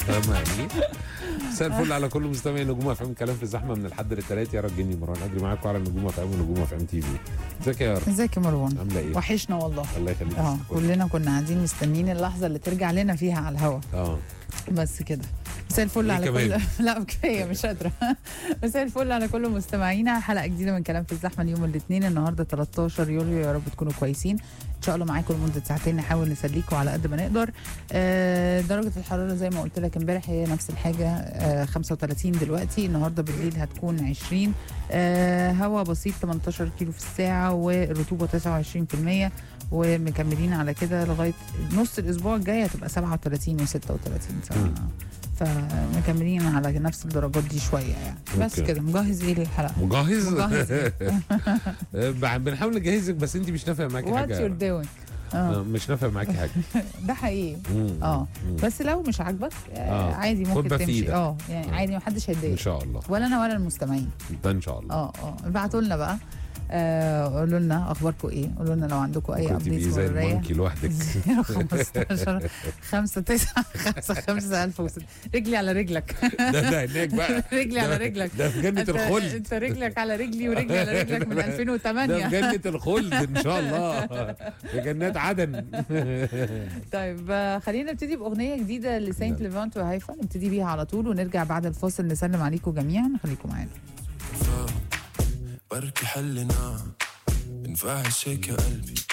فاهمة يعني إيه؟ مساء الفل على كل مستمعي نجوم اف ام كلام في الزحمه من الحد للثلاث يا رجني مروان قدري معاكم على نجوم اف ام ونجوم اف ام تي في ازيك يا رب ازيك يا مروان عامله ايه؟ وحشنا والله الله يخليك اه كلنا كنا قاعدين مستنيين اللحظه اللي ترجع لنا فيها على الهوا اه بس كده مساء الفل ليه على كمان؟ كل لا كفايه مش قادره مساء الفل على كل مستمعينا حلقه جديده من كلام في الزحمه اليوم الاثنين النهارده 13 يوليو يا رب تكونوا كويسين ان شاء الله معاكم لمده ساعتين نحاول نسليكم على قد ما نقدر آه درجه الحراره زي ما قلت لك امبارح هي نفس الحاجه آه 35 دلوقتي النهارده بالليل هتكون 20 آه هواء بسيط 18 كيلو في الساعه والرطوبه 29% ومكملين على كده لغايه نص الاسبوع الجاي هتبقى 37 و36 مم. فمكملين على نفس الدرجات دي شويه يعني بس أوكي. كده مجهز ايه للحلقه مجهز؟ مجهز آه، بنحاول نجهزك بس انت مش نافع معاكي وات يور حاجه دوينج آه، مش نافع معاكي حاجه ده حقيقي مم. اه مم. بس لو مش عاجبك آه آه. عادي خد ممكن بقى في تمشي إيدك. اه يعني آه. عادي محدش ان هيتضايق شاء الله ولا انا ولا المستمعين ده ان شاء الله اه اه ابعتوا لنا بقى آه قولوا لنا اخباركم ايه قولوا لنا لو عندكم اي كنت بيه ابديتس زي مروريه المونكي لوحدك 015 5 9 5 5 1000 رجلي على رجلك ده ده هناك بقى رجلي على ده- رجلك ده في جنة انت الخلد انت رجلك على رجلي ورجلي على رجلك من ده في 2008 جنة الخلد ان شاء الله في جنات عدن طيب آه، خلينا نبتدي باغنيه جديده لسانت نعم. ليفانت وهيفا نبتدي بيها على طول ونرجع بعد الفاصل نسلم عليكم جميعا خليكم معانا بركي حلنا بنفعش هيك يا قلبي